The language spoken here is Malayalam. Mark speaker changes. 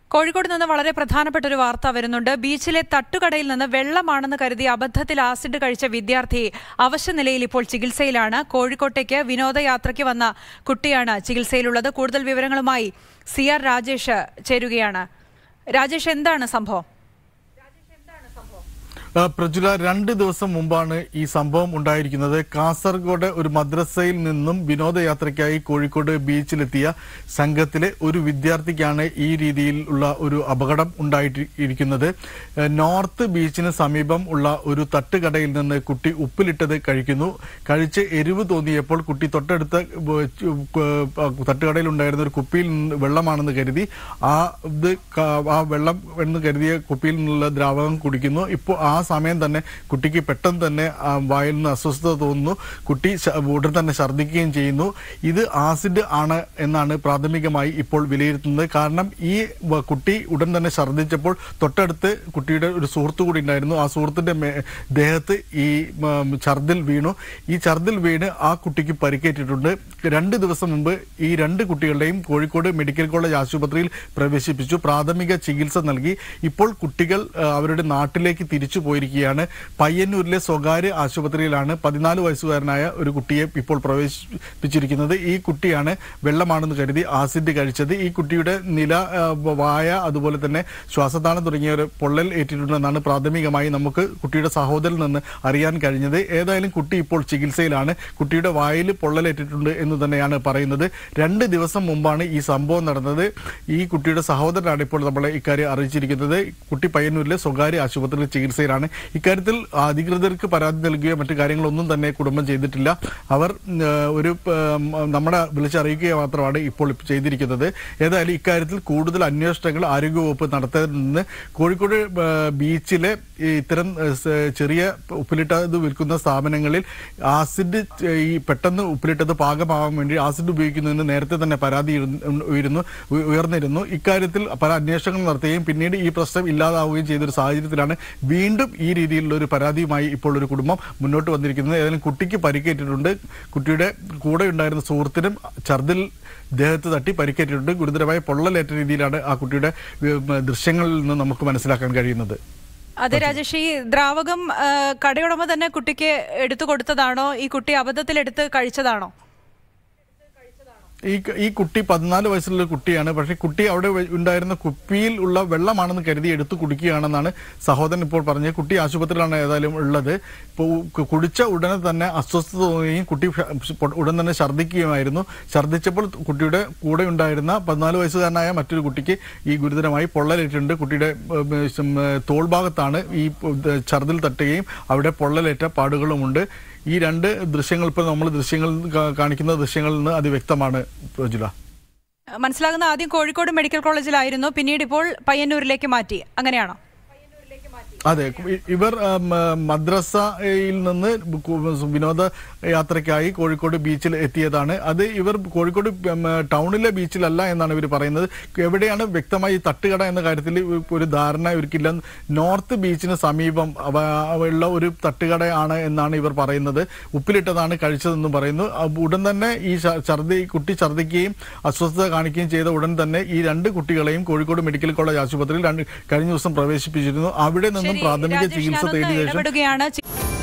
Speaker 1: കോഴിക്കോട് നിന്ന് വളരെ പ്രധാനപ്പെട്ട ഒരു വാർത്ത വരുന്നുണ്ട് ബീച്ചിലെ തട്ടുകടയിൽ നിന്ന് വെള്ളമാണെന്ന് കരുതി അബദ്ധത്തിൽ ആസിഡ് കഴിച്ച വിദ്യാർത്ഥി അവശനിലയിൽ ഇപ്പോൾ ചികിത്സയിലാണ് കോഴിക്കോട്ടേക്ക് വിനോദയാത്രയ്ക്ക് വന്ന കുട്ടിയാണ് ചികിത്സയിലുള്ളത് കൂടുതൽ വിവരങ്ങളുമായി സി ആർ രാജേഷ് ചേരുകയാണ് രാജേഷ് എന്താണ് സംഭവം
Speaker 2: ആ, പ്രജുല രണ്ട് ദിവസം മുമ്പാണ് ഈ സംഭവം ഉണ്ടായിരിക്കുന്നത് കാസർഗോഡ് ഒരു മദ്രസയിൽ നിന്നും വിനോദയാത്രയ്ക്കായി കോഴിക്കോട് ബീച്ചിലെത്തിയ സംഘത്തിലെ ഒരു വിദ്യാർത്ഥിക്കാണ് ഈ രീതിയിലുള്ള ഒരു അപകടം ഉണ്ടായിരിക്കുന്നത് ഏ, നോർത്ത് ബീച്ചിന് സമീപം ഉള്ള ഒരു തട്ടുകടയിൽ നിന്ന് കുട്ടി ഉപ്പിലിട്ടത് കഴിക്കുന്നു കഴിച്ച് എരിവ് തോന്നിയപ്പോൾ കുട്ടി തൊട്ടടുത്ത ബ- ചു- ക- തട്ടുകടയിൽ ഉണ്ടായിരുന്ന ഒരു കുപ്പിയിൽ നിന്ന് വെള്ളമാണെന്ന് കരുതി ആ ഇത് ക- ആ വെള്ളം എന്ന് കരുതിയ കുപ്പിയിൽ നിന്നുള്ള ദ്രാവകം കുടിക്കുന്നു ഇപ്പോൾ ആ സമയം തന്നെ കുട്ടിക്ക് പെട്ടെന്ന് തന്നെ ആ വായിൽ നിന്ന് അസ്വസ്ഥത തോന്നുന്നു കുട്ടി ശ- ഉടൻ തന്നെ ഛർദ്ദിക്കുകയും ചെയ്യുന്നു ഇത് ആസിഡ് ആണ് എന്നാണ് പ്രാഥമികമായി ഇപ്പോൾ വിലയിരുത്തുന്നത് കാരണം ഈ വ- കുട്ടി ഉടൻ തന്നെ ഛർദ്ദിച്ചപ്പോൾ തൊട്ടടുത്ത് കുട്ടിയുടെ ഒരു സുഹൃത്തു കൂടി ഉണ്ടായിരുന്നു ആ സുഹൃത്തിന്റെ മേ- ദേഹത്ത് ഈ ഉം, ഛർദിൽ വീണു ഈ ഛർദിൽ വീണ് ആ കുട്ടിക്ക് പരിക്കേറ്റിട്ടുണ്ട് രണ്ട് ദിവസം മുമ്പ് ഈ രണ്ട് കുട്ടികളുടെയും കോഴിക്കോട് മെഡിക്കൽ കോളേജ് ആശുപത്രിയിൽ പ്രവേശിപ്പിച്ചു പ്രാഥമിക ചികിത്സ നൽകി ഇപ്പോൾ കുട്ടികൾ ആ, അവരുടെ നാട്ടിലേക്ക് തിരിച്ചു പോയിരിക്കുകയാണ് പയ്യന്നൂരിലെ സ്വകാര്യ ആശുപത്രിയിലാണ് പതിനാല് വയസ്സുകാരനായ ഒരു കുട്ടിയെ ഇപ്പോൾ പ്രവേശിപ്പിച്ചിരിക്കുന്നത് ഈ കുട്ടിയാണ് വെള്ളമാണെന്ന് കരുതി ആസിഡ് കഴിച്ചത് ഈ കുട്ടിയുടെ നില ആ, വായ അതുപോലെ തന്നെ ശ്വാസതാളം തുടങ്ങിയ ഒരു പൊള്ളൽ ഏറ്റിട്ടുണ്ടെന്നാണ് പ്രാഥമികമായി നമുക്ക് കുട്ടിയുടെ സഹോദരനിൽ നിന്ന് അറിയാൻ കഴിഞ്ഞത് ഏതായാലും കുട്ടി ഇപ്പോൾ ചികിത്സയിലാണ് കുട്ടിയുടെ വായിൽ പൊള്ളലേറ്റിട്ടുണ്ട് എന്ന് തന്നെയാണ് പറയുന്നത് രണ്ട് ദിവസം മുമ്പാണ് ഈ സംഭവം നടന്നത് ഈ കുട്ടിയുടെ സഹോദരനാണ് ഇപ്പോൾ നമ്മളെ ഇക്കാര്യം അറിയിച്ചിരിക്കുന്നത് കുട്ടി പയ്യന്നൂരിലെ സ്വകാര്യ ആശുപത്രിയിൽ ചികിത്സയിലാണ് ഇക്കാര്യത്തിൽ അധികൃതർക്ക് പരാതി നൽകുകയോ മറ്റു കാര്യങ്ങളൊന്നും തന്നെ കുടുംബം ചെയ്തിട്ടില്ല അവർ ഉം, ഒരു ഉം, നമ്മളെ വിളിച്ചറിയിക്കുക മാത്രമാണ് ഇപ്പോൾ ചെയ്തിരിക്കുന്നത് ഏതായാലും ഇക്കാര്യത്തിൽ കൂടുതൽ അന്വേഷണങ്ങൾ ആരോഗ്യവകുപ്പ് നടത്തേണ്ടതെന്ന് കോഴിക്കോട് ആ, ബീച്ചിലെ ഈ ഇത്തരം ആ, സ- ചെറിയ ഉപ്പിലിട്ടത് വിൽക്കുന്ന സ്ഥാപനങ്ങളിൽ ആസിഡ് ചെ- ഈ പെട്ടെന്ന് ഉപ്പിലിട്ടത് പാകമാവാൻ വേണ്ടി ആസിഡ് ഉപയോഗിക്കുന്നതിന് നേരത്തെ തന്നെ പരാതി ഇരുന്ന് ഉയരുന്നു ഉയ- ഉയർന്നിരുന്നു ഇക്കാര്യത്തിൽ പല അന്വേഷണങ്ങൾ നടത്തുകയും പിന്നീട് ഈ പ്രശ്നം ഇല്ലാതാവുകയും ചെയ്തൊരു സാഹചര്യത്തിലാണ് വീണ്ടും ഈ രീതിയിലുള്ള ഒരു പരാതിയുമായി ഇപ്പോൾ ഒരു കുടുംബം മുന്നോട്ട് വന്നിരിക്കുന്നത് ഏതായാലും കുട്ടിക്ക് പരിക്കേറ്റിട്ടുണ്ട് കുട്ടിയുടെ കൂടെ ഉണ്ടായിരുന്ന സുഹൃത്തിനും ഛർദിൽ ദേഹത്ത് തട്ടി പരിക്കേറ്റിട്ടുണ്ട് ഗുരുതരമായ പൊള്ളലേറ്റ രീതിയിലാണ് ആ കുട്ടിയുടെ ഉം, ദൃശ്യങ്ങളിൽ നിന്ന് നമുക്ക് മനസ്സിലാക്കാൻ കഴിയുന്നത്
Speaker 1: അതെ രാജേഷ് ഈ ദ്രാവകം ആ, കടയുടമ തന്നെ കുട്ടിക്ക് എടുത്തു കൊടുത്തതാണോ ഈ കുട്ടി അബദ്ധത്തിൽ എടുത്ത് കഴിച്ചതാണോ
Speaker 2: ഈ ഈ കുട്ടി പതിനാല് വയസ്സുള്ള ഒരു കുട്ടിയാണ് പക്ഷേ കുട്ടി അവിടെ വെ- ഉണ്ടായിരുന്ന കുപ്പിയിൽ ഉള്ള വെള്ളമാണെന്ന് കരുതി എടുത്തു കുടിക്കുകയാണെന്നാണ് സഹോദരൻ ഇപ്പോൾ പറഞ്ഞത് കുട്ടി ആശുപത്രിയിലാണ് ഏതായാലും ഉള്ളത് ഇപ്പോൾ കു- കുടിച്ച ഉടനെ തന്നെ അസ്വസ്ഥത തോന്നുകയും കുട്ടി ഷ- പൊ- ഉടൻ തന്നെ ഛർദ്ദിക്കുകയുമായിരുന്നു ഛർദ്ദിച്ചപ്പോൾ കുട്ടിയുടെ കൂടെ ഉണ്ടായിരുന്ന പതിനാല് വയസ്സുകാരനായ മറ്റൊരു കുട്ടിക്ക് ഈ ഗുരുതരമായി പൊള്ളലേറ്റിട്ടുണ്ട് കുട്ടിയുടെ ഉം, ഉം, തോൾ ഭാഗത്താണ് ഈ ഉം, ഛർദിൽ തട്ടുകയും അവിടെ പൊള്ളലേറ്റ പാടുകളുമുണ്ട് ഈ രണ്ട് ദൃശ്യങ്ങൾ ഇപ്പോൾ നമ്മൾ ദൃശ്യങ്ങൾ കാ- കാണിക്കുന്ന ദൃശ്യങ്ങളിൽ നിന്ന് അത് വ്യക്തമാണ് പ്രജുല
Speaker 1: മനസ്സിലാകുന്ന ആദ്യം കോഴിക്കോട് മെഡിക്കൽ കോളേജിലായിരുന്നു പിന്നീട് ഇപ്പോൾ പയ്യന്നൂരിലേക്ക് മാറ്റി അങ്ങനെയാണോ
Speaker 2: അതെ ഇ- ഇവർ ഉം, മദ്രസയിൽ നിന്ന് കു- വിനോദ യാത്രയ്ക്കായി കോഴിക്കോട് ബീച്ചിൽ എത്തിയതാണ് അത് ഇവർ കോഴിക്കോട് ഉം, ടൗണിലെ ബീച്ചിലല്ല എന്നാണ് ഇവർ പറയുന്നത് എവിടെയാണ് വ്യക്തമായി ഈ തട്ടുകട എന്ന കാര്യത്തിൽ ഒരു ധാരണ ഇവർക്കില്ല നോർത്ത് ബീച്ചിന് സമീപം അവ- ഉള്ള ഒരു തട്ടുകടയാണ് എന്നാണ് ഇവർ പറയുന്നത് ഉപ്പിലിട്ടതാണ് കഴിച്ചതെന്ന് പറയുന്നു അപ്പൊ ഉടൻ തന്നെ ഈ ഛ- ഛർദി ഈ കുട്ടി ഛർദ്ദിക്കുകയും അസ്വസ്ഥത കാണിക്കുകയും ചെയ്ത ഉടൻ തന്നെ ഈ രണ്ട് കുട്ടികളെയും കോഴിക്കോട് മെഡിക്കൽ കോളേജ് ആശുപത്രിയിൽ രണ്ട് കഴിഞ്ഞ ദിവസം പ്രവേശിപ്പിച്ചിരുന്നു അവിടെ നിന്നും
Speaker 1: ശരി,
Speaker 2: പ്രാഥമിക
Speaker 1: രാജേഷ്,
Speaker 2: ചികിത്സ
Speaker 1: ഞാനൊന്ന്
Speaker 2: തേടിയ ശേഷം
Speaker 1: ഇടപെടുകയാണ്